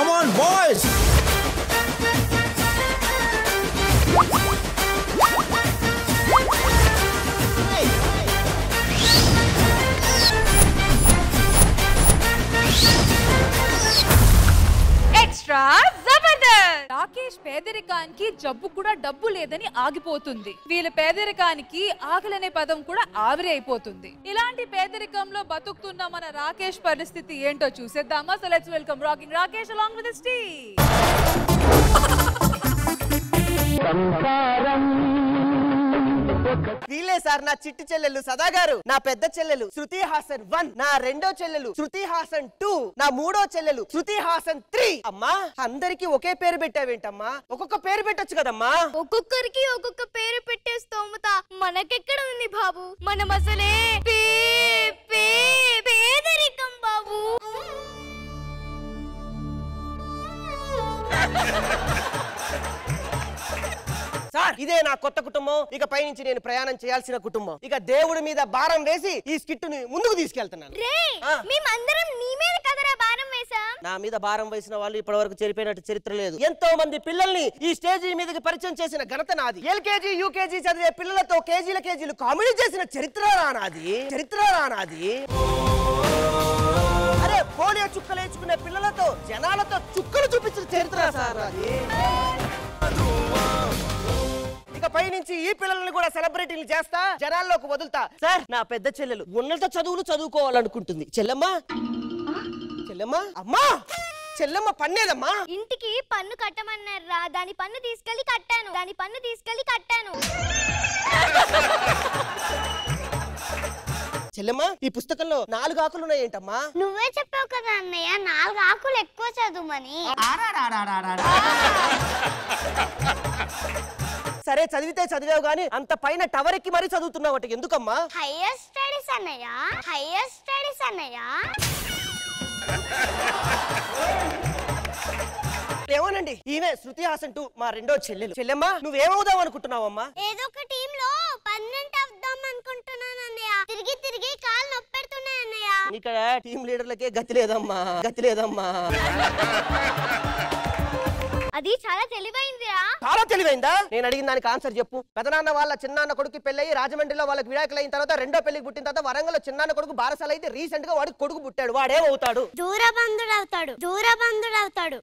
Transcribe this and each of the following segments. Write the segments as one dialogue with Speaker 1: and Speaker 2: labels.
Speaker 1: కమాన్ boys
Speaker 2: extra Jabardasth Rakesh పేదరికానికి జబ్బు కూడా డబ్బు లేదని ఆగిపోతుంది వీళ్ళ పేదరికానికి ఆకలి అనే పదం కూడా ఆవిరి అయిపోతుంది ఇలాంటి పేదరికంలో బతుకుతున్న మన రాకేష్ పరిస్థితి ఏంటో చూసేద్దామా so let's welcome rocking Rakesh along with స్టీ
Speaker 3: వీళ్ళే సార్ నా చిట్టి చెల్లెలు సదా గారు నా పెద్ద చెల్లెలు శృతి హాసన్ వన్ నా రెండో చెల్లెలు శృతి హాసన్ టూ నా మూడో చెల్లెలు శృతి హాసన్ త్రీ అమ్మా అందరికి ఒకే పేరు పెట్టావేంటమ్మా ఒక్కొక్క పేరు పెట్టొచ్చు కదమ్మా
Speaker 4: ఒక్కొక్కరికి ఒక్కొక్క పేరు పెట్టే స్తోమత మనకెక్కడ ఉంది బాబు మనం అసలే పే- పే- పేదరికం బాబు
Speaker 3: సార్ ఇదే నా కొత్త కుటుంబం ఇక పైనుంచి నేను ప్రయాణం చేయాల్సిన కుటుంబం ఇక దేవుడి మీద భారం వేసి ఈ స్కిట్ ని ముందుకు తీసుకెళ్తున్నాను
Speaker 4: రే
Speaker 3: ఆ.
Speaker 4: మేమందరం నీ మీద కదరా భారం వేశాం
Speaker 3: నా మీద భారం వేసిన వాళ్ళు ఇప్పటి వరకు చెరిపోయినట్టు చరిత్ర లేదు ఎంతో మంది పిల్లల్ని ఈ స్టేజీ మీదకి పరిచయం చేసిన ఘనత నాది ఎల్కేజీ యూకేజీ చదివే పిల్లలతో కేజీల కేజీలు కామెడీ చేసిన చరిత్ర రానాది చరిత్ర రానాది అరే పోలియో చుక్కలు వేసుకునే పిల్లలతో జనాలతో చుక్కలు చూపించిన చరిత్ర సార్ నాది ఇక పైనుంచి ఈ పిల్లల్ని కూడా సెలబ్రిటీలు చేస్తా జనాల్లోకి వదులుతా సార్ నా పెద్ద చెల్లెలు ఉన్నత చదువులు చదువుకోవాలనుకుంటుంది చెల్లెమ్మ చెల్లెమ్మ అమ్మా చెల్లెమ్మ పన్నేదమ్మా
Speaker 4: ఇంటికి పన్ను కట్టమన్నారా దాని పన్ను తీసుకెళ్లి కట్టాను దాని పన్ను తీసుకెళ్లి కట్టాను
Speaker 3: చెల్లెమ్మ ఈ పుస్తకంలో నాలుగు ఆకులు ఉన్నాయేంటమ్మా
Speaker 4: నువ్వే చెప్పావు కదా అన్నయ్య నాలుగు ఆకులు ఎక్కువ చదువుమని
Speaker 3: సరే చదివితే చదివావు గాని అంత పైన టవర్ ఎక్కి మరీ చదువుతున్నావు అట ఎందుకమ్మా
Speaker 4: హైయర్ స్టడీస్ అన్నయ్య హైయర్ స్టడీస్ అన్నయ్య
Speaker 3: ఏమోనండి ఈమె శృతి హాసన్ టూ మా రెండో చెల్లెలు చెల్లెమ్మ నువ్వేమవుదాం అనుకుంటున్నావమ్మా
Speaker 4: ఏదో ఒక టీమ్ లో పర్మనెంట్ అవుదాం అనుకుంటున్నాను అన్నయ్య తిరిగి తిరిగి కాలు నొప్పి పెడుతున్నాయి అన్నయ్య
Speaker 3: ఇక్కడ టీం లీడర్లకే గతి లేదమ్మా గతి లేదమ్మా
Speaker 4: అది చాలా తెలివైందిరా
Speaker 3: చాలా తెలివైందా నేను అడిగిన దానికి ఆన్సర్ చెప్పు పెదనాన్న వాళ్ళ చిన్నాన్న కొడుకు పెళ్ళయి రాజమండ్రిలో వాళ్ళకి విడాకులు అయిన తర్వాత రెండో పెళ్లికి పుట్టిన తర్వాత వరంగల్ చిన్నాన్న కొడుకు బారసాల అయితే రీసెంట్ గా వాడికి కొడుకు పుట్టాడు వాడేమవుతాడు
Speaker 4: దూరబంధుడు అవుతాడు దూరబంధుడు అవుతాడు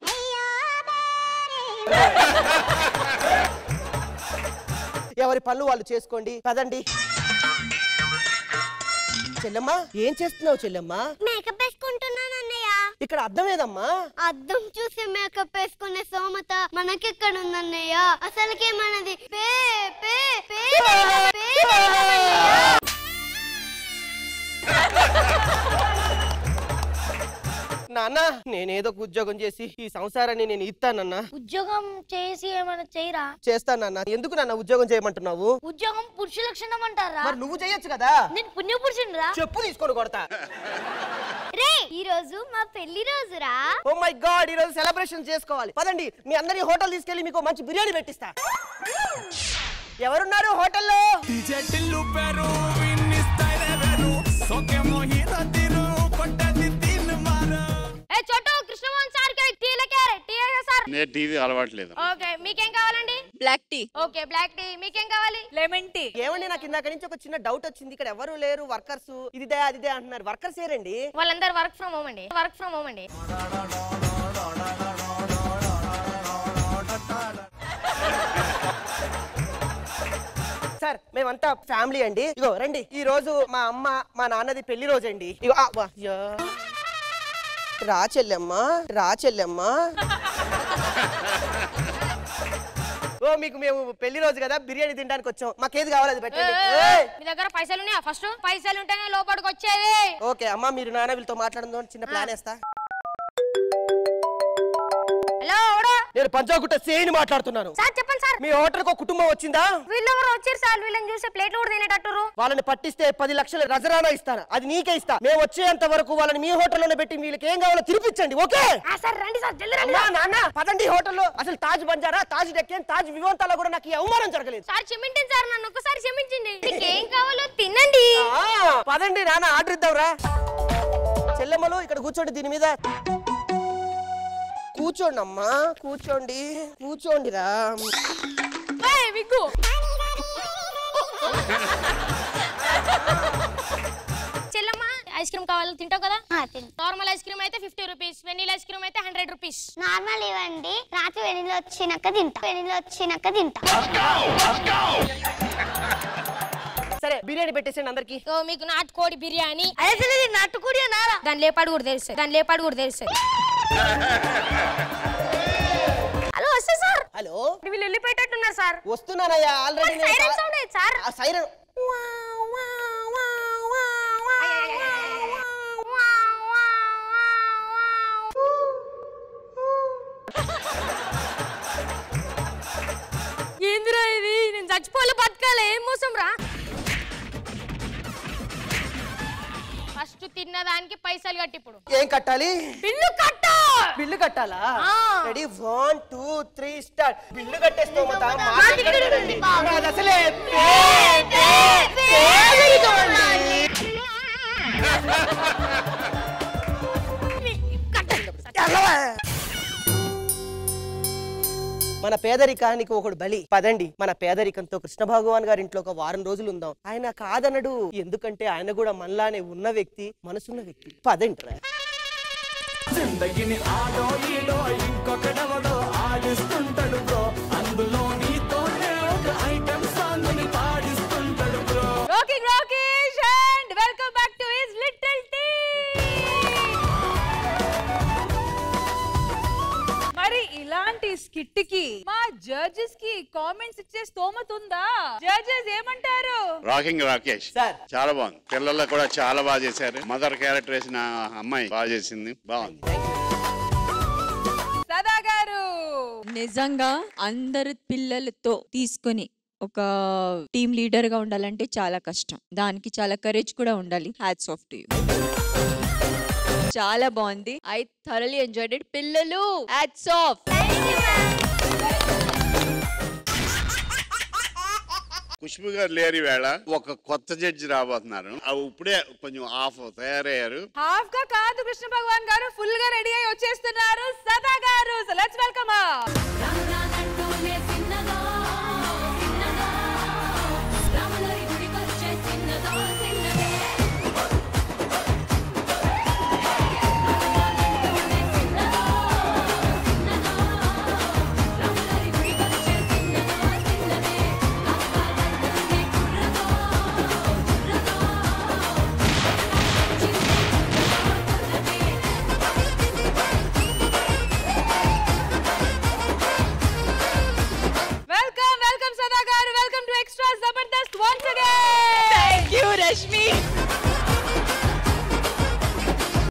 Speaker 3: ఎవరి పనులు వాళ్ళు చేసుకోండి పదండి చెల్లెమ్మా ఏం చేస్తున్నావు చెల్లెమ్మా
Speaker 4: మేకప్ వేసుకుంటున్నాను అన్నయ్య
Speaker 3: ఇక్కడ అర్థం ఏదమ్మా
Speaker 4: అద్దం చూసి మేకప్ వేసుకునే సోమత మనకెక్కడ ఉందన్నయ్య అసలుకే మనది పే పే పే
Speaker 3: నాన్న నేనేదో ఒక ఉద్యోగం చేసి ఈ సంసారాన్ని నేను ఇస్తానన్నా
Speaker 4: ఉద్యోగం చేసి ఏమైనా చేయరా
Speaker 3: చేస్తానన్నా ఎందుకు నాన్న ఉద్యోగం చేయమంటున్నావు
Speaker 4: ఉద్యోగం పురుష లక్షణం అంటారా
Speaker 3: మరి నువ్వు చేయొచ్చు కదా
Speaker 4: నేను పుణ్య పురుషునిరా
Speaker 3: చెప్పు తీసుకొని కొడతా
Speaker 4: రే ఈ రోజు మా పెళ్లి రోజురా
Speaker 3: ఓ మై గాడ్ ఈ రోజు సెలబ్రేషన్ చేసుకోవాలి పదండి మీ అందరి హోటల్ తీసుకెళ్లి మీకు మంచి బిర్యానీ పెట్టిస్తా ఎవరున్నారు హోటల్లో
Speaker 1: DJ టిల్లు పేరు విన్ని స్టైల్ వేరు సోకే మోహిత తీరు కొట్టది తిన్ మారు
Speaker 4: ఏ చోటు కృష్ణమోహన్ సార్ కి టీలకే టీ సార్
Speaker 5: నేను టీవీ అలవాట్లేదు
Speaker 4: ఓకే మీకేం కావాలండి
Speaker 2: black tea
Speaker 4: okay black tea మీకేం కావాలి
Speaker 2: లెమన్ టీ
Speaker 3: ఏమండి నాకు ఇందాక నుంచి ఒక చిన్న డౌట్ వచ్చింది ఇక్కడ ఎవరు లేరు వర్కర్స్ ఇదిదే అదిదే అంటున్నారు వర్కర్స్ ఏరండి
Speaker 4: వాళ్ళందరూ వర్క్ ఫ్రమ్ హోమ్ అండి వర్క్ ఫ్రమ్ హోమ్ అండి
Speaker 3: సార్ మేమంతా ఫ్యామిలీ అండి ఇగో రండి ఈ రోజు మా అమ్మ మా నాన్నది పెళ్లి రోజు అండి ఇగో ఆ, వా, యా. రా చెల్లెమ్మా రా చెల్లెమ్మా ఓ మీకు మేము పెళ్లి రోజు కదా బిర్యానీ తినడానికి వచ్చాం మాకేది కావాలి అది పెట్టండి ఏయ్!
Speaker 4: మీ దగ్గర పైసలు ఉన్నాయా ఫస్ట్ పైసలు ఉంటేనే లోపలికి వచ్చేది
Speaker 3: ఓకే అమ్మా మీరు నాన్న వీళ్ళతో మాట్లాడడం చిన్న ప్లాన్ వేస్తా
Speaker 4: హలో ఎవడో
Speaker 3: నేను పంచాగుట్ట సేని మాట్లాడుతున్నాను
Speaker 4: సార్ చెప్పండి సార్
Speaker 3: మీ హోటల్కి ఒక కుటుంబం వచ్చిందా
Speaker 4: వీళ్ళు ఎవరు వచ్చారు సార్ వీళ్ళని చూస్తే ప్లేట్లు కూడా తినేటట్టురు
Speaker 3: వాళ్ళని పట్టిస్తే పది లక్షల రజరానా ఇస్తాను అది నీకే ఇస్తా మేము వచ్చేంత వరకు వాళ్ళని మీ హోటల్లోనే పెట్టి వీళ్ళకి ఏం కావాలో తినిపించండి ఓకే
Speaker 4: ఆ సార్ రండి సార్ జల్ది రండి
Speaker 3: అమ్మా నాన్న పదండి హోటల్లో అసలు తాజ్ బంజారా తాజ్ డెక్కన్ తాజ్ వివంతాలో కూడా నాకు ఈ అవమానం జరగలేదు
Speaker 4: సార్ క్షమించండి సార్ నన్ను ఒక్కసారి క్షమించండి మీకు ఏం కావాలో తినండి
Speaker 3: ఆ, పదండి నాన్న ఆర్డర్ ఇద్దాంరా చెల్లెమ్మలు ఇక్కడ కూర్చోండి దీని మీద కూర్చోండి అమ్మా కూర్చోండి కూర్చోండిరా
Speaker 4: ఏయ్, విగ్గు చెల్లమ్మ ఐస్ క్రీమ్ కావాలి తింటావు కదా నార్మల్ ఐస్ క్రీమ్ అయితే fifty rupees vanilla ice cream అయితే హండ్రెడ్ రూపీస్
Speaker 5: నార్మల్ ఇవ్వండి రాత్రి వెనిలో వచ్చినాక తింటా వెనిలో వచ్చినాక తింటా
Speaker 3: సరే బిర్యానీ పెట్టేసేయండి అందరికి
Speaker 4: సో మీకు నాటుకోడి బిర్యానీ అసలు ఇది నాటుకోడి అన్నారా దాని లేపాడు కూడా తెలుసు దాని లేపాడు కూడా తెలుసు హలో వస్తే సార్
Speaker 3: హలో
Speaker 4: వీళ్ళు వెళ్ళిపోయేటట్టున్నారు సార్
Speaker 3: వస్తున్నానయ్యా ఆల్రెడీ
Speaker 4: మరి siren sound ఏంటి సార్?
Speaker 3: సైరన్
Speaker 4: ఏందిరా ఇది నేను చచ్చిపోలే బతకాలి ఏం మోసం రా ఫస్ట్ తిన్నదానికి పైసలు కట్టి ఇప్పుడు
Speaker 3: ఏం కట్టాలి
Speaker 4: బిల్లు కట్టు
Speaker 3: బిల్లు కట్టాలా
Speaker 4: ఆ.
Speaker 3: Ready one two three start bill కట్టేస్తాం
Speaker 5: ఉంది బాబు.
Speaker 3: అసలే మన పేదరికానికి ఒకడు బలి పదండి మన పేదరికంతో కృష్ణ భగవాన్ గారి ఇంట్లో ఒక వారం రోజులు ఉందాం ఆయన కాదనడు ఎందుకంటే ఆయన కూడా మనలానే ఉన్న వ్యక్తి మనసున్న వ్యక్తి పదండి రా
Speaker 1: జిందగిని ఆడో ఈడో ఇంకొకడెవడో ఆడిస్తుంటాడు బ్రో అందులో నీతోనే ఒక ఐటెం సాంగ్ ని పాడిస్తుంటాడు bro
Speaker 2: rocking Rakesh and welcome back to his little team మరి ఇలాంటి స్కిట్ కి మా జడ్జెస్ కి కామెంట్స్ ఇచ్చే స్తోమత ఉందా జడ్జెస్ ఏమంటారు
Speaker 6: రాకింగ్ రాకేష్
Speaker 3: సార్.
Speaker 6: చాలా బాగుంది పిల్లలు కూడా చాలా బాగా చేశారు మదర్ క్యారెక్టర్ వేసిన అమ్మాయి బాగా చేసింది బాగుంది
Speaker 2: సదా గారు
Speaker 7: నిజంగా అందరు పిల్లలతో తీసుకొని ఒక టీమ్ లీడర్ గా ఉండాలంటే చాలా కష్టం దానికి చాలా కరేజ్ కూడా ఉండాలి హ్యాట్స్ ఆఫ్ టు యూ చాలా బాగుంది ఐ థరలీ ఎంజాయ్డ్ ఇట్ పిల్లలు హ్యాట్స్ ఆఫ్
Speaker 6: ఖుష్బు గారు లేరు వేళ ఒక కొత్త జడ్జి రాబోతున్నారు అవి ఇప్పుడే కొంచెం ఆఫ్ తయారయ్యారు
Speaker 2: హాఫ్ గా కాదు కృష్ణ భగవాన్ గారు ఫుల్ గా రెడీ అయి వచ్చేస్తున్నారు సదా గారు సో లెట్స్ వెల్కమ్